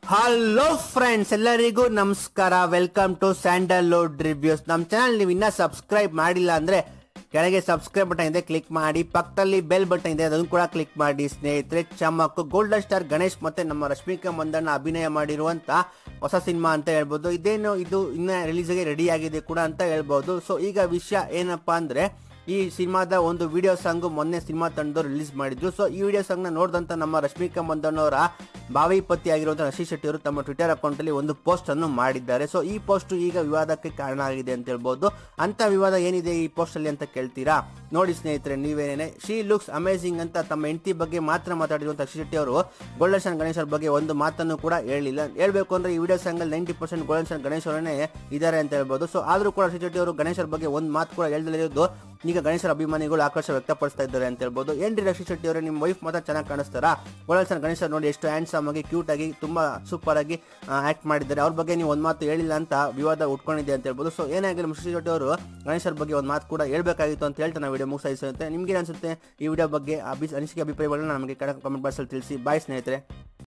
hello friends ಎಲ್ಲರಿಗೂ ನಮಸ್ಕಾರ welcome to Sandalwood reviews ನಮ್ಮ ಚಾನಲ್ ನೀವು ಇನ್ನೂ ಸಬ್ಸ್ಕ್ರೈಬ್ ಮಾಡಿಲ್ಲ ಅಂದ್ರೆ ಕೆಳಗೆ ಸಬ್ಸ್ಕ್ರೈಬ್ ಬಟನ್ ಇದೆ ಕ್ಲಿಕ್ ಮಾಡಿ ಪಕ್ಕದಲ್ಲಿ ಬೆಲ್ ಬಟನ್ ಇದೆ ಅದನ್ನು ಕೂಡ ಕ್ಲಿಕ್ ಮಾಡಿ ಸ್ನೇಹಿತರೆ ಚಮಕ್ ಗೋಲ್ಡನ್ ಸ್ಟಾರ್ ಗಣೇಶ್ ಮತ್ತೆ ನಮ್ಮ ರಶ್ಮಿಕಾ ಮಂದಣ್ಣ ಅಭಿನಯ ಮಾಡಿರುವಂತ ಹೊಸ ಸಿನಿಮಾ ಅಂತ ಹೇಳ್ಬೋದು ಇದೇನು ಇದು ಇನ್ನ ರಿಲೀಸ್ಗೆ ರೆಡಿ ಆಗಿದೆ ಕೂಡ ಅಂತ ಹೇಳ್ಬೋದು ಸೊ ಈಗ ವಿಷಯ ಏನಪ್ಪಾ ಅಂದ್ರೆ ಈ ಸಿನಿಮಾದ ಒಂದು ವಿಡಿಯೋ ಸಾಂಗ್ ಮೊನ್ನೆ ಸಿನಿಮಾ ತಂಡದವ್ರು ರಿಲೀಸ್ ಮಾಡಿದ್ರು ಸೊ ಈ ವಿಡಿಯೋ ಸಾಂಗ್ ನ ನೋಡಿದಂತ ನಮ್ಮ ರಶ್ಮಿಕಾ ಮಂದಣ್ಣವರ ಬಾವಿ ಪತಿ ಆಗಿರುವಂತಹ ರಶಿ ಶೆಟ್ಟಿ ಅವರು ತಮ್ಮ ಟ್ವಿಟರ್ ಅಕೌಂಟ್ ಅಲ್ಲಿ ಒಂದು ಪೋಸ್ಟ್ ಅನ್ನು ಮಾಡಿದ್ದಾರೆ ಸೊ ಈ ಪೋಸ್ಟ್ ಈಗ ವಿವಾದಕ್ಕೆ ಕಾರಣ ಆಗಿದೆ ಅಂತ ಹೇಳ್ಬೋದು ಅಂತ ವಿವಾದ ಏನಿದೆ ಈ ಪೋಸ್ಟ್ ಅಲ್ಲಿ ಅಂತ ಕೇಳ್ತೀರಾ ನೋಡಿ ಸ್ನೇಹಿತರೆ ನೀವೇನೇನೆ ಶಿ ಲುಕ್ಸ್ ಅಮೇಸಿಂಗ್ ಅಂತ ತಮ್ಮ ಹೆಂಡತಿ ಬಗ್ಗೆ ಮಾತ್ರ ಮಾತಾಡಿರುವಂತಹ ರಶಿ ಶೆಟ್ಟಿ ಅವರು ಗೋಲ್ಡನ್ ಸನ್ ಗಣೇಶ್ ಅವ್ರ ಬಗ್ಗೆ ಒಂದು ಮಾತನ್ನು ಕೂಡ ಹೇಳಿಲ್ಲ ಹೇಳ್ಬೇಕು ಅಂದ್ರೆ ಈ ವಿಡಿಯೋ ಸಾಂಗ್ ಅಲ್ಲಿ ನೈಂಟಿ ಪರ್ಸೆಂಟ್ ಗೋಲ್ಡನ್ ಸನ್ ಗಣೇಶ್ ಅವರನ್ನೇ ಇದ್ದಾರೆ ಅಂತ ಹೇಳ್ಬೋದು ಸೊ ಆದ್ರೂ ಕೂಡ ರಶಿ ಶೆಟ್ಟಿ ಅವರು ಗಣೇಶ್ ಅವ್ರ ಬಗ್ಗೆ ಒಂದು ಮಾತು ಕೂಡ ಹೇಳ್ದಲಿರೋದು ಈಗ ಗಣೇಶರ ಅಭಿಮಾನಿಗಳು ಆಕ್ರೋಶ ವ್ಯಕ್ತಪಡಿಸ್ತಾ ಇದ್ದಾರೆ ಅಂತ ಹೇಳ್ಬೋದು ಏನ್ರಿ ರಕ್ಷಿ ಶೆಟ್ಟಿ ಅವರೇ ನಿಮ್ಮ ವೈಫ್ ಮಾತ್ರ ಚೆನ್ನಾಗಿ ಕಾಣಿಸ್ತಾರಾ ಗೋಲ್ಡನ್ ಗಣೇಶ ನೋಡಿ ಎಷ್ಟು ಹ್ಯಾಂಡ್ಸಮ್ ಆಗಿ ಕ್ಯೂಟ್ ಆಗಿ ತುಂಬಾ ಸೂಪರ್ ಆಗಿ ಆಕ್ಟ್ ಮಾಡಿದ್ದಾರೆ ಅವ್ರ ಬಗ್ಗೆ ನೀವು ಒಂದು ಮಾತು ಹೇಳಿಲ್ಲ ಅಂತ ವಿವಾದ ಉಟ್ಕೊಂಡಿದೆ ಅಂತ ಹೇಳ್ಬೋದು ಸೊ ಏನೇ ಆಗಲಿ ರಕ್ಷಿ ಶೆಟ್ಟಿ ಅವರು ಗಣೇಶರ ಬಗ್ಗೆ ಒಂದು ಮಾತು ಕೂಡ ಹೇಳ್ಬೇಕಾಗಿತ್ತು ಅಂತ ಹೇಳ್ತಾ ನಾವು ವಿಡಿಯೋ ಮುಗಿಸಾಯಿಸುತ್ತೆ ನಿಮ್ಗೆ ಅನ್ಸುತ್ತೆ ಈ ವಿಡಿಯೋ ಬಗ್ಗೆ ಅಭಿ ಅನಿಸಿಕೆ ಅಭಿಪ್ರಾಯಗಳನ್ನ ನಮಗೆ ಕಮೆಂಟ್ ಬಾಕ್ಸಲ್ಲಿ ತಿಳಿಸಿ ಬಾಯ್ ಸ್ನೇಹಿತರೆ